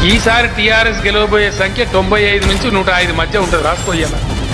ఈసారి టీఆర్ఎస్ గెలవబోయే సంఖ్య తొంభై ఐదు నుంచి నూట ఐదు మధ్య ఉంటుంది రాసుకోయ్యాల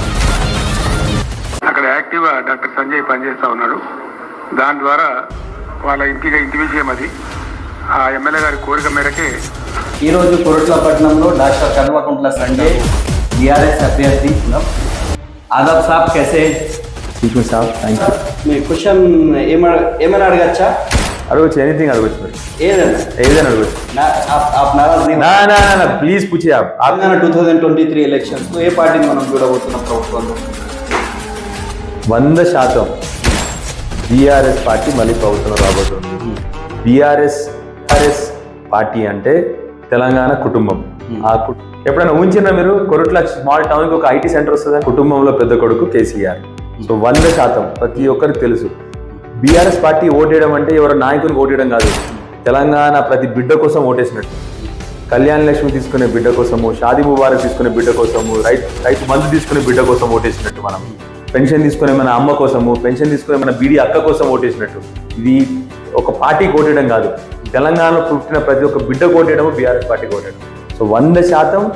అక్కడ యాక్టివ్ డాక్టర్ సంజయ్ పనిచేస్తా ఉన్నాడు దాని ద్వారా వాళ్ళ ఇంటికి ఇంటి విషయం అది ఆ ఎమ్మెల్యే గారి కోరిక మేరకే ఈరోజు కొరట్లపట్నంలో డాక్టర్ కల్వకుంట్ల సంజయ్ బీఆర్ఎస్ అభ్యర్థి ఆదాబ్ సాబ్ कैसे ठीक हूँ साहब थैंक यू మీ క్వశ్చన్ ఏమైనా ఏమైనా అడగచ్చా अड़गो एनीथिंग अड़गो फिर ఏదైనా ఏదైనా అడగచ్చు నా आप आप नाराज नहीं ना ना ना ना प्लीज पूछिए आप आप Telangana two thousand twenty three elections ఏ పార్టీని మనం చూడబోతున్న ప్రభుత్వంలో వంద శాతం బీఆర్ఎస్ పార్టీ మళ్ళీ ప్రభుత్వం రాబోతుంది బీఆర్ఎస్ బీఆర్ఎస్ పార్టీ అంటే తెలంగాణ కుటుంబం ఆ కు- ఎప్పుడైనా ఊహించినా మీరు కొరట్ల స్మాల్ టౌన్ కి ఒక ఐటీ సెంటర్ వస్తుంది కుటుంబంలో పెద్ద కొడుకు కేసీఆర్ సో వంద శాతం ప్రతి ఒక్కరికి తెలుసు బీఆర్ఎస్ పార్టీ ఓటేయడం అంటే ఎవరు నాయకునికి ఓటేయడం కాదు తెలంగాణ ప్రతి బిడ్డ కోసం ఓటేసినట్టు కళ్యాణ లక్ష్మి తీసుకునే బిడ్డ కోసము షాదీ ముబారక్ తీసుకునే బిడ్డ కోసము రైతు రైతు మందు తీసుకునే బిడ్డ కోసం ఓటేసినట్టు మనం పెన్షన్ తీసుకునే మన అమ్మ కోసము పెన్షన్ తీసుకునే మన బీడీ అక్క కోసం ఓటేసినట్టు ఇది ఒక పార్టీకి ఓటేయడం కాదు తెలంగాణలో పుట్టిన ప్రతి ఒక్క బిడ్డ ఓటేయడము బీఆర్ఎస్ పార్టీకి ఓటేయడం సో వంద శాతం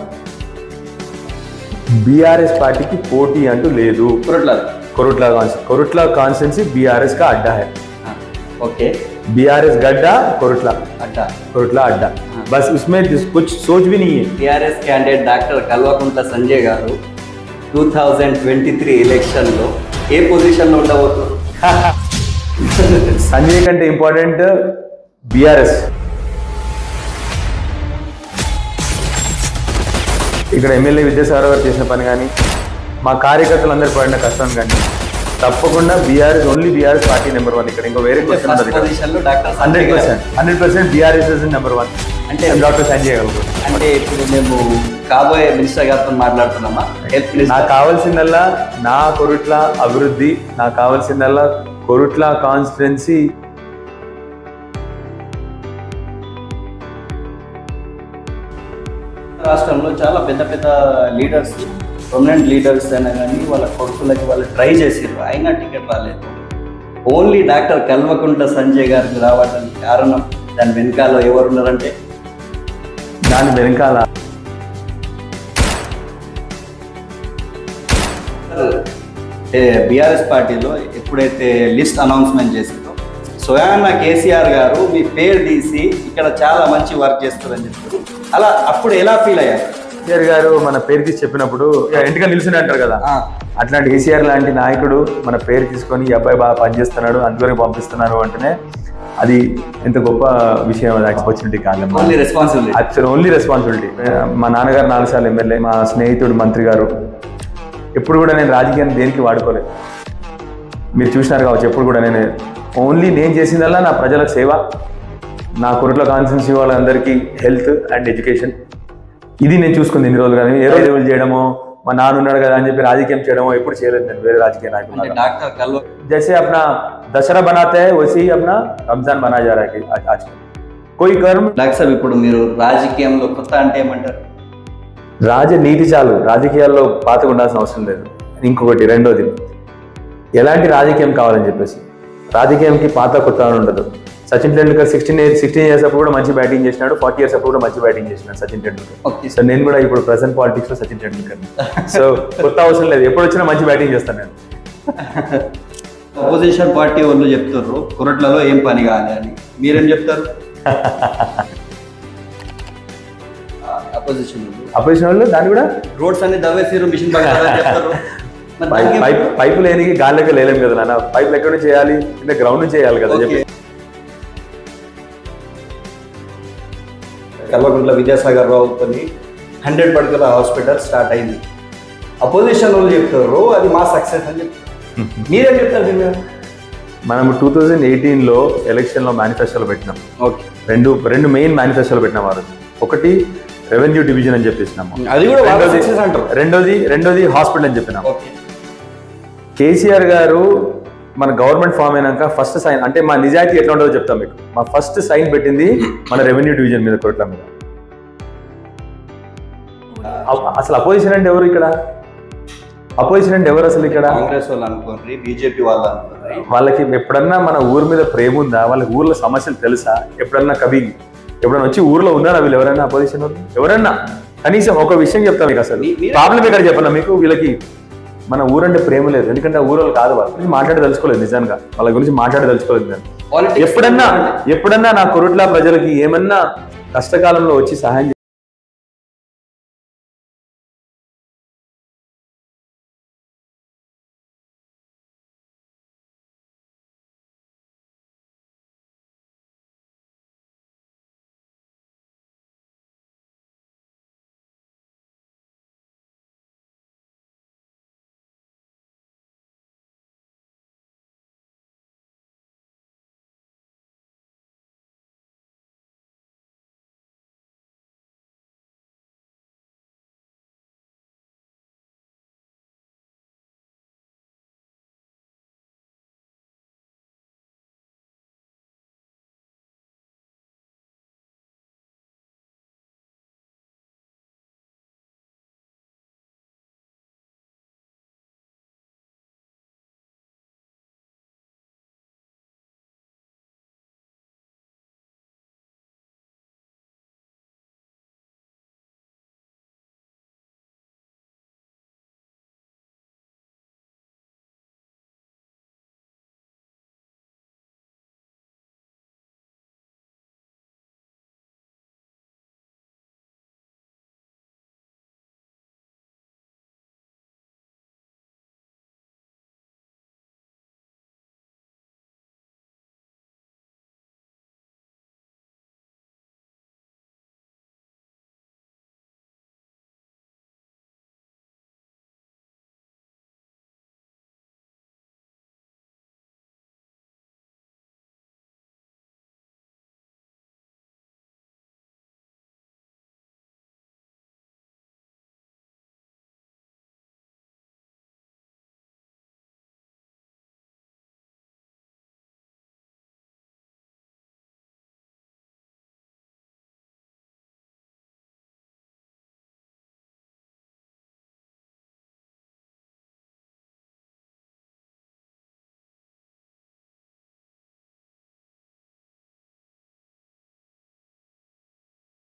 బీఆర్ఎస్ పార్టీకి పోటీ అంటూ లేదు కొరట్ల కొరుట్ల కాన్సెన్సీ కొరుట్ల కాన్స్టెన్సీ బీఆర్ఎస్ का अड्डा है ఓకే बीआरएस गड्ढा कोरुटला అట్టా कोरुटला अड्डा बस उसमें जिस- कुछ सोच भी नहीं है TRS candidate doctor Kalvakuntla Sanjay garu two thousand twenty three ఎలక్షన్లో ఏ పొజిషన్లో ఉండబోతున్నారు సంజయ్ కంటే ఇంపార్టెంట్ బీఆర్ఎస్ ఇక్కడ ఎమ్మెల్యే విద్యాసాగర్ గారు చేసిన పని కానీ మా కార్యకర్తలు అందరు పడిన కష్టం కానీ తప్పకుండా BRS only BRS party number one ఇక్కడ ఇంకో వేరే క్వశ్చన్ ఫస్ట్ ఉండదు ఇక్కడ పొజిషన్లో doctor hundred Sanjay garu percent hundred percent BRS number one అంటే అంటే- డాక్టర్ సంజయ్ గారు అంటే ఇప్పుడు మేము కాబోయే మినిస్టర్ గారితో మాట్లాడుతున్నామా హెల్త్ నాకు మినిస్టర్ కావాల్సిందల్లా నా కొరుట్ల అభివృద్ధి నాకు కావాల్సిందల్లా కొరుట్ల కాన్స్టిట్యున్సీ రాష్ట్రంలో చాలా పెద్ద పెద్ద లీడర్స్ ప్రొమినెంట్ లీడర్స్ అయినా కానీ వాళ్ళ కొడుకులకి వాళ్ళు ట్రై చేసారు అయినా టికెట్ రాలేదు ఓన్లీ డాక్టర్ కల్వకుంట్ల సంజయ్ గారికి రావడానికి కారణం దాని వెనకాల ఎవరు ఉన్నారంటే దాని వెనకాల బీఆర్ఎస్ పార్టీలో ఎప్పుడైతే లిస్ట్ అనౌన్స్మెంట్ చేసిందో స్వయాన కేసీఆర్ గారు మీ పేరు తీసి ఇక్కడ చాలా మంచి వర్క్ చేస్తారని చెప్పారు అలా అప్పుడు ఎలా ఫీల్ అయ్యారు కేసీఆర్ గారు మన పేరు తీసి చెప్పినప్పుడు ఇంటిగా నిలిచిన అంటారు కదా ఆ, అట్లాంటి కేసీఆర్ లాంటి నాయకుడు మన పేరు తీసుకొని ఈ అబ్బాయి బాగా పనిచేస్తున్నాడు అందువరకు పంపిస్తున్నారు అంటేనే అది ఎంత గొప్ప విషయం అది ఆపర్చునిటీ కాలం only responsibility actual only responsibility మా నాన్నగారు నాలుగు సార్లు ఎమ్మెల్యే మా స్నేహితుడు మంత్రి గారు ఎప్పుడు కూడా నేను రాజకీయాన్ని దేనికి వాడుకోలేదు మీరు చూసినారు కావచ్చు ఎప్పుడు కూడా నేను ఓన్లీ నేను చేసిందల్లా నా ప్రజలకు సేవ నా కురుట్ల కాన్స్టిట్యున్సీ వాళ్ళందరికీ హెల్త్ అండ్ ఎడ్యుకేషన్ ఇది నేను చూసుకుంది ఇన్ని రోజులు కానీ ఏ రోజు చేయడమో మా నాన్న ఉన్నాడు కదా అని చెప్పి రాజకీయం చేయడమో ఎప్పుడు చేయలేదు నేను వేరే రాజకీయ అంటే నాయకులు డాక్టర్ కల్వ जैसे अपना दशहरा बनाते हैं वैसे ही अपना रमजान मनाया जा रहा है आज आज कोई कर्म డాక్టర్ సాబ్ ఇప్పుడు మీరు రాజకీయంలో కొత్త అంటే ఏమంటారు రాజనీతి చాలు రాజకీయాల్లో పాతగా ఉండాల్సిన అవసరం లేదు ఇంకొకటి రెండోది ఎలాంటి రాజకీయం కావాలని చెప్పేసి రాజకీయంకి పాత కొత్త అని ఉండదు Sachin Tendulkar sixteen years sixteen years అప్పుడు కూడా మంచి బ్యాటింగ్ చేసినాడు ఫార్టీ ఇయర్స్ అప్పుడు కూడా మంచి బ్యాటింగ్ చేసినాడు సచిన్ టెండూల్కర్ ఓకే సో నేను కూడా ఇప్పుడు ప్రెసెంట్ పాలిటిక్స్ లో సచిన్ టెండూల్కర్ సో కొత్త అవసరం లేదు ఎప్పుడు వచ్చినా మంచి బ్యాటింగ్ చేస్తాను నేను అపోజిషన్ పార్టీ వాళ్ళు చెప్తారు కురట్లలో ఏం పని కావాలి అని మీరేం చెప్తారు అపోజిషన్ అపోజిషన్ వాళ్ళు దాన్ని కూడా రోడ్స్ అన్ని దవ్వేసారు మిషన్ బాగా చెప్తారు మరి పైప్ దానికి పైప్ పైపు లేనికి గాలిలోకి లేలేం కదా నాన్న పైపులు ఎక్కడ నుంచి చేయాలి అంటే గ్రౌండ్ నుంచి చేయాలి కదా ఓకే. చెప్పి కల్వకుంట్ల విద్యాసాగర్ రావుతో హండ్రెడ్ పడకల హాస్పిటల్ స్టార్ట్ అయింది అపోజిషన్ వాళ్ళు చెప్తారు అది మా సక్సెస్ అని చెప్తారు మీరేం చెప్తారు దీని మీద మనం టూ థౌజండ్ ఎయిటీన్లో ఎలక్షన్లో మేనిఫెస్టోలో పెట్టినాం ఓకే రెండు రెండు మెయిన్ మేనిఫెస్టోలో పెట్టినాం ఆ రోజు ఒకటి రెవెన్యూ డివిజన్ అని చెప్పేసినాము అది కూడా వాళ్ళ రెండోది- సక్సెస్ అంటారు రెండోది రెండోది హాస్పిటల్ అని చెప్పినాం ఓకే కేసీఆర్ గారు మన గవర్నమెంట్ ఫామ్ అయినాక ఫస్ట్ సైన్ అంటే మా నిజాయితీ ఎట్లా ఉంటుందో చెప్తాం మీకు మా ఫస్ట్ సైన్ పెట్టింది మన రెవెన్యూ డివిజన్ మీద కోట్ల మీద అ- అసలు అపోజిషన్ అంటే ఎవరు ఇక్కడ అపోజిషన్ అంటే ఎవరు అసలు ఇక్కడ కాంగ్రెస్ వాళ్ళు అనుకోండి బీజేపీ వాళ్ళు అనుకోండి వాళ్ళకి ఎప్పుడన్నా మన ఊరి మీద ప్రేమ ఉందా వాళ్ళకి ఊర్లో సమస్యలు తెలుసా ఎప్పుడన్నా కవి ఎప్పుడైనా వచ్చి ఊర్లో ఉన్నారా వీళ్ళు ఎవరైనా అపోజిషన్ వాళ్ళు ఎవరైనా కనీసం ఒక విషయం చెప్తాను మీకు అసలు మీ- మీరే- ప్రాబ్లం ఎక్కడ చెప్పనా మీకు వీళ్ళకి మన ఊరంటే ప్రేమ లేదు ఎందుకంటే ఆ ఊరు వాళ్ళు కాదు వాళ్ళ గురించి మాట్లాడి తెలుసుకోలేదు నిజంగా వాళ్ళ గురించి మాట్లాడి తెలుసుకోలేదు నేను Politics ఎప్పుడన్నా ఎప్పుడన్నా నా కొరుట్ల ప్రజలకి ఏమన్నా కష్టకాలంలో వచ్చి సహాయం చే-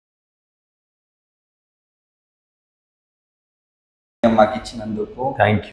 మాకు ఇచ్చినందుకు థ్యాంక్ యూ